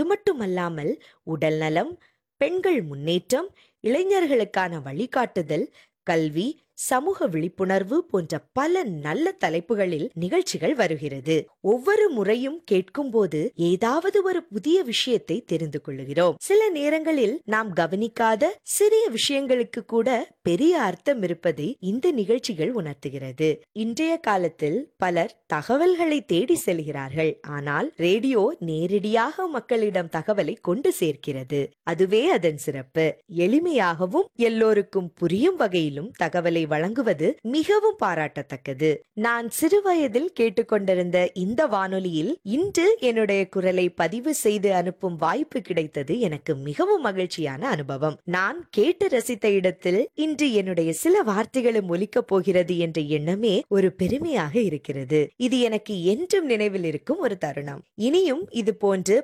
அது மட்டுமல்லாமல் உடல் நலம் பெண்கள் முன்னேற்றம் இளைஞர்களுக்கான வழிகாட்டுதல் கல்வி சமூக விழிப்புணர்வு போன்ற பல நல்ல தலைப்புகளில் நிகழ்ச்சிகள் வருகிறது ஒவ்வொரு முறையும் கேட்கும்போது ஏதாவது ஒரு புதிய விஷயத்தை தெரிந்து கொள்கிறோம் சில நேரங்களில் நாம் கவனிக்காத சிறிய விஷயங்களுக்கு கூட பெரிய அர்த்தம் இருப்பதை இந்த நிகழ்ச்சிகள் உணர்த்துகிறது இன்றைய காலத்தில் பலர் தகவல்களை தேடி செல்கிறார்கள் ஆனால் ரேடியோ நேரடியாக மக்களிடம் தகவலை கொண்டு சேர்க்கிறது அதுவே அதன் சிறப்பு எளிமையாகவும் எல்லோருக்கும் புரியும் வகையிலும் தகவலை வழங்குவது மிகவும் பாராட்டத்தக்கது நான் சிறுவயதில் கேட்டுக்கொண்டிருந்த இந்த வானொலியில் இன்று என்னுடைய குரலை பதிவு செய்து அனுப்பும் வாய்ப்பு கிடைத்தது எனக்கு மிகவும் மகிழ்ச்சியான அனுபவம் நான் கேட்டு ரசித்த இடத்தில் இன்று என்னுடைய சில வார்த்தைகளும் ஒலிக்கப் போகிறது என்ற எண்ணமே ஒரு பெருமையாக இருக்கிறது இது எனக்கு என்றும் நினைவில் இருக்கும் ஒரு தருணம் இனியும் இது போன்று